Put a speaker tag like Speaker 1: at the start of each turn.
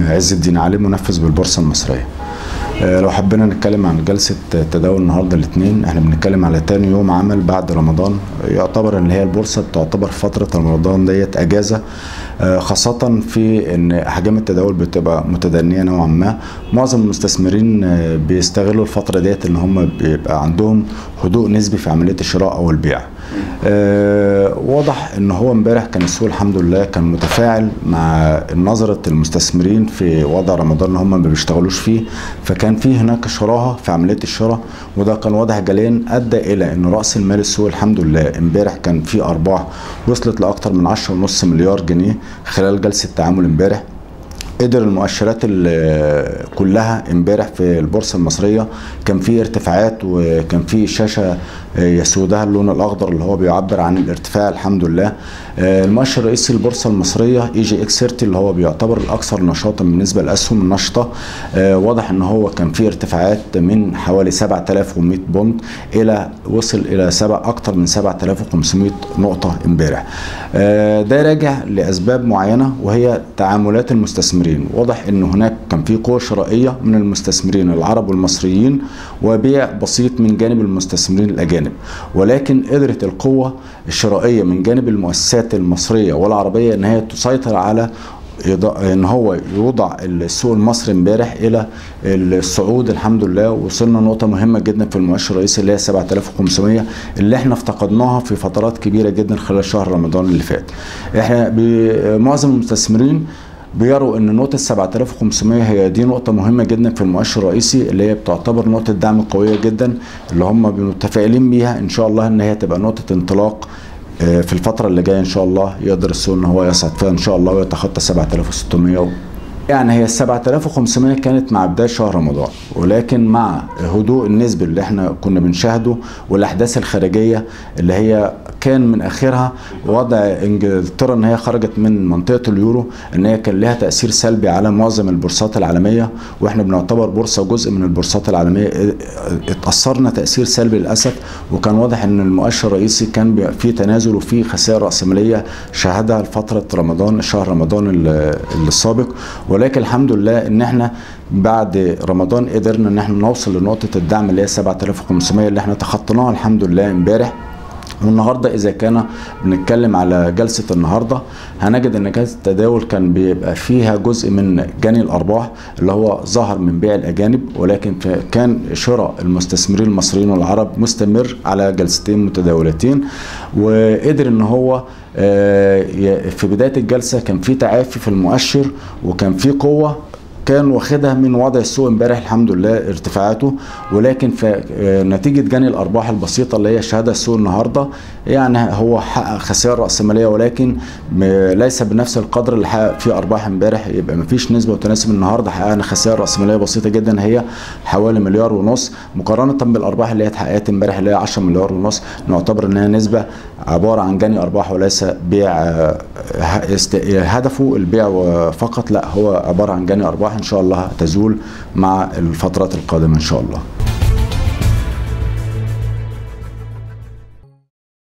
Speaker 1: عز الدين علي منفذ بالبورصه المصريه آه، لو حبينا نتكلم عن جلسة تداول النهارده الاثنين احنا بنتكلم على تاني يوم عمل بعد رمضان يعتبر ان هي البورصة تعتبر فترة رمضان ديت اجازة آه، خاصة في ان احجام التداول بتبقى متدنية نوعا ما معظم المستثمرين آه، بيستغلوا الفترة ديت ان هم بيبقى عندهم هدوء نسبي في عملية الشراء او البيع آه، واضح ان هو امبارح كان السوق الحمد لله كان متفاعل مع نظره المستثمرين في وضع رمضان ان هم ما بيشتغلوش فيه فكان في هناك شراهه في عمليه الشراء وده كان واضح جليا ادى الى ان راس المال السوق الحمد لله امبارح كان في ارباح وصلت لاكثر من 10.5 مليار جنيه خلال جلسه تعامل امبارح قدر المؤشرات ال- كلها امبارح في البورصه المصريه كان في ارتفاعات وكان في شاشه يسودها اللون الاخضر اللي هو بيعبر عن الارتفاع الحمد لله آه، المؤشر الرئيسي للبورصه المصريه اي جي اكس 30 اللي هو بيعتبر الاكثر نشاطا بالنسبه للاسهم النشطه آه، واضح ان هو كان في ارتفاعات من حوالي 7100 بوند الى وصل الى سبع اكثر من 7500 نقطه امبارح آه، ده راجع لاسباب معينه وهي تعاملات المستثمرين واضح ان هناك كان في قوه شرائيه من المستثمرين العرب والمصريين وبيع بسيط من جانب المستثمرين الاجانب ولكن قدرت القوه الشرائيه من جانب المؤسسات المصريه والعربيه ان هي تسيطر على يض- ان هو يوضع السوق المصري امبارح الى الصعود الحمد لله وصلنا نقطه مهمه جدا في المؤشر الرئيسي اللي هي 7500 اللي احنا افتقدناها في فترات كبيره جدا خلال شهر رمضان اللي فات احنا ب- معظم المستثمرين بيروا ان نقطة 7500 هي دي نقطة مهمة جدا في المؤشر الرئيسي اللي هي بتعتبر نقطة دعم قوية جدا اللي هم متفائلين بيها ان شاء الله ان هي تبقى نقطة انطلاق آه، في الفترة اللي جاية ان شاء الله يقدر السوق ان هو يصعد فيها ان شاء الله ويتخطى 7600 يعني هي ال 7500 كانت مع بداية شهر رمضان ولكن مع هدوء النسبي اللي احنا كنا بنشاهده والاحداث الخارجية اللي هي كان من اخرها وضع انجلترا ان هي خرجت من منطقة اليورو ان هي كان لها تأثير سلبي على معظم البورصات العالمية واحنا بنعتبر بورصة جزء من البورصات العالمية اه، اتأثرنا تأثير سلبي للأسف وكان واضح ان المؤشر الرئيسي كان بيبقى فيه تنازل وفيه خسائر رأسمالية شهدها لفترة رمضان شهر رمضان ال- السابق ولكن الحمد لله ان احنا بعد رمضان قدرنا ان احنا نوصل لنقطة الدعم اللي هي 7500 اللي احنا تخطيناها الحمد لله امبارح والنهارده اذا كان بنتكلم على جلسه النهارده هنجد ان جلسه التداول كان بيبقى فيها جزء من جني الارباح اللي هو ظهر من بيع الاجانب ولكن في- كان شراء المستثمرين المصريين والعرب مستمر على جلستين متداولتين وقدر ان هو آه، ي- في بدايه الجلسه كان في تعافي في المؤشر وكان في قوه كان واخدها من وضع السوق امبارح الحمد لله ارتفاعاته ولكن في آه، نتيجه جني الارباح البسيطه اللي هي شهدها السوق النهارده يعني هو حقق خسائر راسماليه ولكن م- ليس بنفس القدر اللي حقق فيه ارباح امبارح يبقى ما فيش نسبه وتناسب النهارده حققنا خسائر راسماليه بسيطه جدا هي حوالي مليار ونص مقارنه بالارباح اللي هي اتحققت امبارح اللي هي 10 مليار ونص نعتبر انها نسبه عباره عن جني ارباح وليس بيع آه، ه- است- هدفه البيع فقط لا هو عباره عن جني ارباح ان شاء الله تزول مع الفترات القادمه ان شاء الله